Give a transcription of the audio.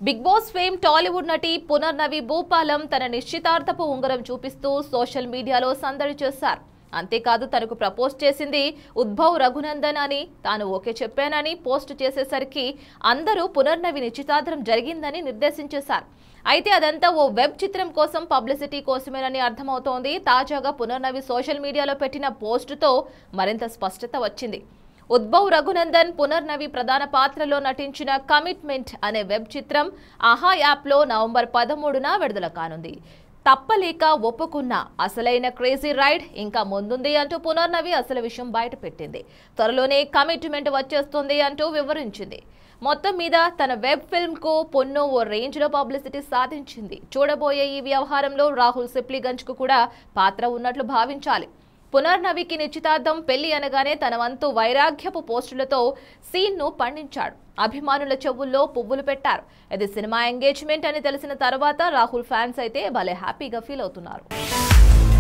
big boss fame Tollywood నటి పునర్నవి భూపాలం తన నిశ్చితార్థపు ఉంగరం చూపిస్తూ సోషల్ మీడియాలో సందడి చేశారు అంతేకాదు తనకు ప్రపోజ్ చేసింది ఉద్భవ్ రఘునందన్ అని తాను ఓకే చెప్పానని పోస్ట్ చేసేసరికి అందరూ పునర్నవి నిశ్చితార్థం జరిగిందని నిర్దేశించేశారు అయితే అదంతా ఓ వెబ్ చిత్రం కోసం పబ్లిసిటీ కోసమేనని అర్థమవుతోంది తాజాగా పునర్నవి సోషల్ మీడియాలో పెట్టిన పోస్టుతో మరింత స్పష్టత వచ్చింది ఉద్భవ్ రఘునందన్ పునర్నవి ప్రధాన పాత్రలో నటించిన కమిట్మెంట్ అనే వెబ్ చిత్రం ఆహా యాప్లో నవంబర్ పదమూడున విడుదల కానుంది తప్పలేక ఒప్పుకున్న అసలైన క్రేజీ రైడ్ ఇంకా ముందుంది అంటూ పునర్నవి అసలు విషయం బయటపెట్టింది త్వరలోనే కమిట్మెంట్ వచ్చేస్తుంది అంటూ వివరించింది మొత్తం మీద తన వెబ్ ఫిల్మ్ కు పొన్ను ఓ రేంజ్ లో పబ్లిసిటీ సాధించింది చూడబోయే ఈ వ్యవహారంలో రాహుల్ సిప్లిగంజ్ కు కూడా పాత్ర ఉన్నట్లు భావించాలి పునర్నవికి నిశ్చితార్థం పెళ్లి అనగానే తన వంతు వైరాగ్యపు పోస్టులతో సీన్ ను పండించాడు అభిమానుల చెవుల్లో పువ్వులు పెట్టారు ఇది సినిమా ఎంగేజ్మెంట్ అని తెలిసిన తర్వాత రాహుల్ ఫ్యాన్స్ అయితే భలే హ్యాపీగా ఫీల్ అవుతున్నారు